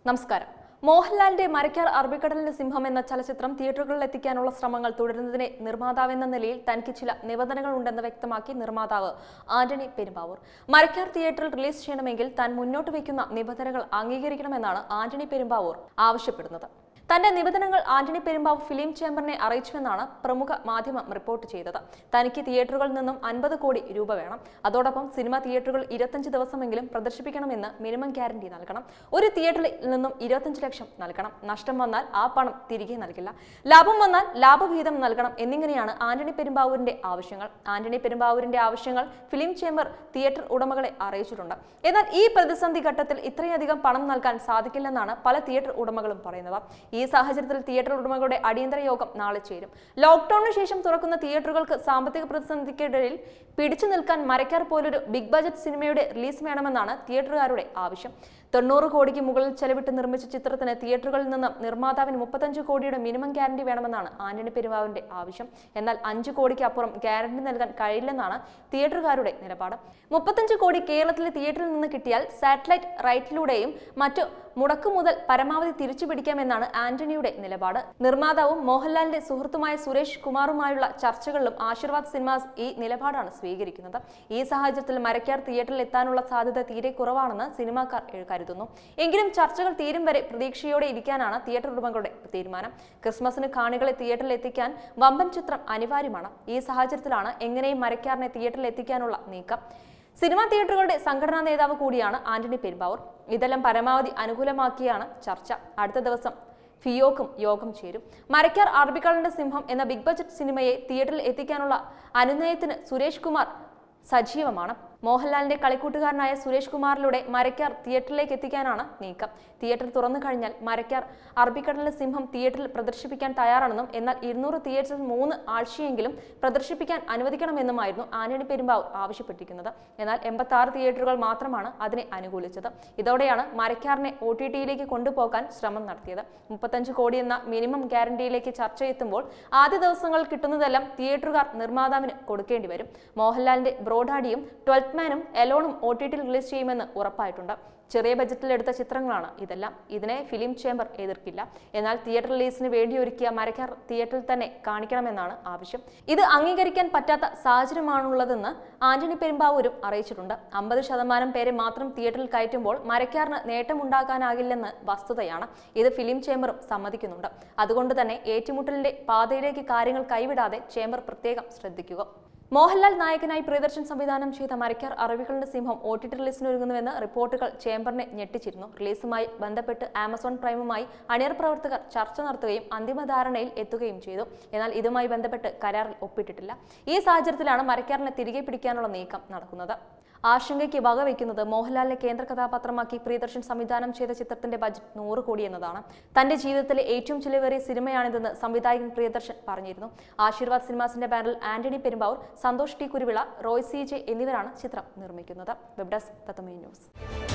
നമസ്കാരം മോഹൻലാലിന്റെ മരക്കാർ അറബിക്കടലിന്റെ സിംഹം എന്ന ചലച്ചിത്രം തിയേറ്ററുകളിൽ എത്തിക്കാനുള്ള ശ്രമങ്ങൾ തുടരുന്നതിനെ നിർമ്മാതാവെന്ന നിലയിൽ തനിക്ക് ചില നിബന്ധനകൾ ഉണ്ടെന്ന് വ്യക്തമാക്കി നിർമ്മാതാവ് ആന്റണി പെരുമ്പാവൂർ മരക്കാർ തിയേറ്ററിൽ റിലീസ് ചെയ്യണമെങ്കിൽ താൻ മുന്നോട്ട് വയ്ക്കുന്ന നിബന്ധനകൾ അംഗീകരിക്കണമെന്നാണ് ആന്റണി പെരുമ്പാവൂർ ആവശ്യപ്പെടുന്നത് തന്റെ നിബന്ധനകൾ ആന്റണി പെരുമ്പാവൂർ ഫിലിം ചേംബറിനെ അറിയിച്ചുവെന്നാണ് പ്രമുഖ മാധ്യമം റിപ്പോർട്ട് ചെയ്തത് തനിക്ക് തിയേറ്ററുകളിൽ നിന്നും അൻപത് കോടി രൂപ വേണം അതോടൊപ്പം സിനിമ തിയേറ്ററുകൾ ഇരുപത്തഞ്ച് ദിവസമെങ്കിലും പ്രദർശിപ്പിക്കണമെന്ന് മിനിമം ഗ്യാരണ്ടി നൽകണം ഒരു തിയേറ്ററിൽ നിന്നും ഇരുപത്തഞ്ച് ലക്ഷം നൽകണം നഷ്ടം വന്നാൽ ആ പണം തിരികെ നൽകില്ല ലാഭം വന്നാൽ ലാഭവിഹിതം നൽകണം എന്നിങ്ങനെയാണ് ആന്റണി പെരുമ്പാവൂരിന്റെ ആവശ്യങ്ങൾ ആന്റണി പെരുമ്പാവൂരിന്റെ ആവശ്യങ്ങൾ ഫിലിം ചേംബർ തിയേറ്റർ ഉടമകളെ അറിയിച്ചിട്ടുണ്ട് എന്നാൽ ഈ പ്രതിസന്ധി ഘട്ടത്തിൽ ഇത്രയധികം പണം നൽകാൻ സാധിക്കില്ലെന്നാണ് പല തിയേറ്റർ ഉടമകളും പറയുന്നത് ഈ സാഹചര്യത്തിൽ തിയേറ്റർ ഉടമകളുടെ അടിയന്തര യോഗം നാളെ ചേരും ലോക്ക്ഡൌണിന് ശേഷം തുറക്കുന്ന തിയേറ്ററുകൾക്ക് സാമ്പത്തിക പ്രതിസന്ധിക്കിടയിൽ പിടിച്ചു നിൽക്കാൻ മരക്കാർ പോലൊരു ബിഗ് ബജറ്റ് സിനിമയുടെ റിലീസ് വേണമെന്നാണ് തിയേറ്ററുകാരുടെ ആവശ്യം തൊണ്ണൂറ് കോടിക്ക് മുകളിൽ ചെലവിട്ട് നിർമ്മിച്ച ചിത്രത്തിന് തിയേറ്ററുകളിൽ നിന്ന് നിർമ്മാതാവിന് മുപ്പത്തഞ്ച് കോടിയുടെ മിനിമം ഗ്യാരണ്ടി വേണമെന്നാണ് ആന്റണി പെരുമാവിന്റെ ആവശ്യം എന്നാൽ അഞ്ച് കോടിക്ക് അപ്പുറം ഗ്യാരണ്ടി നൽകാൻ കഴിയില്ലെന്നാണ് തിയേറ്ററുകാരുടെ നിലപാട് മുപ്പത്തഞ്ച് കോടി കേരളത്തിലെ തിയേറ്ററിൽ നിന്ന് കിട്ടിയാൽ സാറ്റലൈറ്റ് റൈറ്റിലൂടെയും മറ്റു മുടക്കു മുതൽ പരമാവധി തിരിച്ചു പിടിക്കാമെന്നാണ് ആന്റണിയുടെ നിലപാട് നിർമ്മാതാവും മോഹൻലാലിന്റെ സുഹൃത്തുമായ സുരേഷ് കുമാറുമായുള്ള ചർച്ചകളിലും ആശീർവാദ് സിനിമാസ് ഈ നിലപാടാണ് സ്വീകരിക്കുന്നത് ഈ സാഹചര്യത്തിൽ മരക്കാർ തിയേറ്ററിൽ എത്താനുള്ള സാധ്യത തീരെ കുറവാണെന്ന് സിനിമാക്കാർ കരുതുന്നു എങ്കിലും ചർച്ചകൾ തീരും വരെ പ്രതീക്ഷയോടെ ഇരിക്കാനാണ് തിയേറ്റർ ഉടമകളുടെ തീരുമാനം ക്രിസ്മസിന് കാണികളെ തിയേറ്ററിൽ എത്തിക്കാൻ വമ്പൻ ചിത്രം അനിവാര്യമാണ് ഈ സാഹചര്യത്തിലാണ് എങ്ങനെയും മരക്കാറിനെ തിയേറ്ററിൽ എത്തിക്കാനുള്ള നീക്കം സിനിമാ തിയേറ്ററുകളുടെ സംഘടനാ നേതാവ് കൂടിയാണ് ആന്റണി പെരുമ്പാവൂർ ഇതെല്ലാം പരമാവധി അനുകൂലമാക്കിയാണ് ചർച്ച അടുത്ത ദിവസം ഫിയോക്കും യോഗം ചേരും മരക്കാർ അറബിക്കടലിന്റെ സിംഹം എന്ന ബിഗ് ബജറ്റ് സിനിമയെ തിയേറ്ററിൽ എത്തിക്കാനുള്ള അനുനയത്തിന് സുരേഷ് കുമാർ സജീവമാണ് മോഹൻലാലിന്റെ കളിക്കൂട്ടുകാരനായ സുരേഷ് കുമാറിലൂടെ മരക്കാർ തിയേറ്ററിലേക്ക് എത്തിക്കാനാണ് നീക്കം തിയേറ്റർ തുറന്നു കഴിഞ്ഞാൽ മരക്കാർ അറബിക്കടലിലെ സിംഹം തിയേറ്ററിൽ പ്രദർശിപ്പിക്കാൻ തയ്യാറാണെന്നും എന്നാൽ ഇരുന്നൂറ് തിയേറ്ററിൽ മൂന്ന് ആഴ്ചയെങ്കിലും പ്രദർശിപ്പിക്കാൻ അനുവദിക്കണമെന്നുമായിരുന്നു ആന്റണി പെരുമ്പാവൂർ ആവശ്യപ്പെട്ടിരിക്കുന്നത് എന്നാൽ എൺപത്തി ആറ് തിയേറ്ററുകൾ മാത്രമാണ് അതിനെ അനുകൂലിച്ചത് ഇതോടെയാണ് മരക്കാറിനെ ഒ ടി ടിയിലേക്ക് കൊണ്ടുപോകാൻ ശ്രമം നടത്തിയത് മുപ്പത്തഞ്ച് കോടി എന്ന മിനിമം ഗ്യാരണ്ടിയിലേക്ക് ചർച്ച എത്തുമ്പോൾ ആദ്യ ദിവസങ്ങളിൽ കിട്ടുന്നതെല്ലാം തിയേറ്ററുകാർ നിർമ്മാതാവിന് കൊടുക്കേണ്ടി വരും മോഹൻലാലിന്റെ ബ്രോഡാഡിയും ട്വൽത്ത് മാനും എലോണും ഒ ടി ടിയിൽ റിലീസ് ചെയ്യുമെന്ന് ഉറപ്പായിട്ടുണ്ട് ചെറിയ ബജറ്റിൽ എടുത്ത ചിത്രങ്ങളാണ് ഇതെല്ലാം ഇതിനെ ഫിലിം ചേംബർ എതിർക്കില്ല എന്നാൽ തിയേറ്റർ റിലീസിന് വേണ്ടി ഒരുക്കിയ മരക്കാർ തിയേറ്ററിൽ തന്നെ കാണിക്കണമെന്നാണ് ആവശ്യം ഇത് അംഗീകരിക്കാൻ പറ്റാത്ത സാഹചര്യമാണുള്ളതെന്ന് ആന്റണി പെരുമ്പാവൂരും അറിയിച്ചിട്ടുണ്ട് അമ്പത് ശതമാനം പേരെ മാത്രം തിയേറ്ററിൽ കയറ്റുമ്പോൾ മരക്കാറിന് നേട്ടമുണ്ടാക്കാനാകില്ലെന്ന് വസ്തുതയാണ് ഇത് ഫിലിം ചേംബറും സമ്മതിക്കുന്നുണ്ട് അതുകൊണ്ട് തന്നെ ഏറ്റുമുട്ടലിന്റെ പാതയിലേക്ക് കാര്യങ്ങൾ കൈവിടാതെ ചേംബർ പ്രത്യേകം ശ്രദ്ധിക്കുക മോഹൻലാൽ നായകനായി പ്രിയദർശൻ സംവിധാനം ചെയ്ത മരക്കാർ അറബികളുടെ സിംഹം ഒ ടി ടി റിലീസിന് ഒരുങ്ങുന്നുവെന്ന് റിപ്പോർട്ടുകൾ ചേംബറിനെ ഞെട്ടിച്ചിരുന്നു റിലീസുമായി ബന്ധപ്പെട്ട് ആമസോൺ പ്രൈമുമായി അണിയർ പ്രവർത്തകർ ചർച്ച നടത്തുകയും അന്തിമ ധാരണയിൽ എത്തുകയും ചെയ്തു എന്നാൽ ഇതുമായി ബന്ധപ്പെട്ട് കരാറിൽ ഒപ്പിട്ടിട്ടില്ല ഈ സാഹചര്യത്തിലാണ് മരക്കാറിനെ തിരികെ പിടിക്കാനുള്ള നീക്കം നടക്കുന്നത് ആശങ്കയ്ക്ക് വകവയ്ക്കുന്നത് മോഹൻലാലിനെ കേന്ദ്ര കഥാപാത്രമാക്കി പ്രിയദർശൻ സംവിധാനം ചെയ്ത ചിത്രത്തിന്റെ ബജറ്റ് നൂറ് കോടി എന്നതാണ് തന്റെ ജീവിതത്തിലെ ഏറ്റവും ചിലവേറിയ സിനിമയാണിതെന്ന് സംവിധായകൻ പ്രിയദർശൻ പറഞ്ഞിരുന്നു ആശീർവാദ് സിനിമാസിന്റെ ബാനറിൽ Antony Perumbavoor Santhosh T Kuruvilla Roy C J എന്നിവരാണ് ചിത്രം നിർമ്മിക്കുന്നത് വെബ് ഡെസ്ക് തത്തമേ ന്യൂസ്